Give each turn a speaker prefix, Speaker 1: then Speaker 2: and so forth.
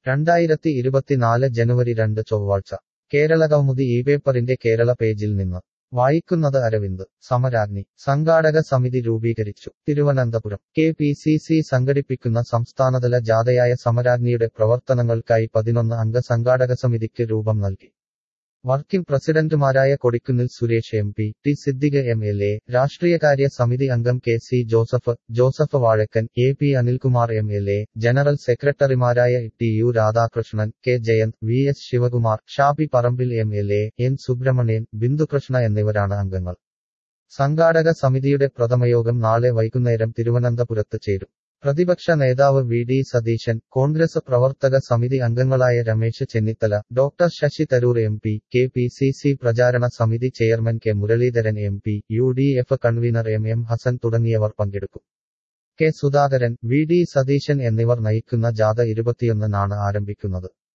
Speaker 1: രണ്ടായിരത്തി ഇരുപത്തിനാല് ജനുവരി രണ്ട് ചൊവ്വാഴ്ച കേരളകൗമുദി ഈ പേപ്പറിന്റെ കേരള പേജിൽ നിന്ന് വായിക്കുന്നത് അരവിന്ദ് സമരാഗ്നി സംഘാടക സമിതി രൂപീകരിച്ചു Thiruvananthapuram K P C C സംഘടിപ്പിക്കുന്ന സംസ്ഥാനതല ജാഥയായ സമരാഗ്നിയുടെ പ്രവർത്തനങ്ങൾക്കായി പതിനൊന്ന് അംഗ സംഘാടക സമിതിക്ക് രൂപം നൽകി വർക്കിംഗ് പ്രസിഡന്റുമാരായ Kodikunnil Suresh M P T Siddique M L A രാഷ്ട്രീയകാര്യ സമിതി അംഗം K C Joseph Joseph Vazhakkan A P Anilkumar M L A general സെക്രട്ടറിമാരായ T U Radhakrishnan K Jayanth V S Sivakumar Shabi Parambil M L A N Subramanian Bindu Krishna എന്നിവരാണ് അംഗങ്ങൾ സംഘാടക സമിതിയുടെ പ്രഥമയോഗം നാളെ വൈകുന്നേരം തിരുവനന്തപുരത്ത് ചേരും പ്രതിപക്ഷ നേതാവ് വി ഡി സതീശൻ കോൺഗ്രസ് പ്രവർത്തക സമിതി അംഗങ്ങളായ Ramesh Chennithala doctor Shashi Tharoor M P K P C C പ്രചാരണ സമിതി chairman K Muraleedharan M P U D F convener M M Hassan തുടങ്ങിയവർ പങ്കെടുക്കും K Sudhakaran V D Satheesan എന്നിവർ നയിക്കുന്ന ജാഥ ഇരുപത്തിയൊന്നിനാണ് ആരംഭിക്കുന്നത്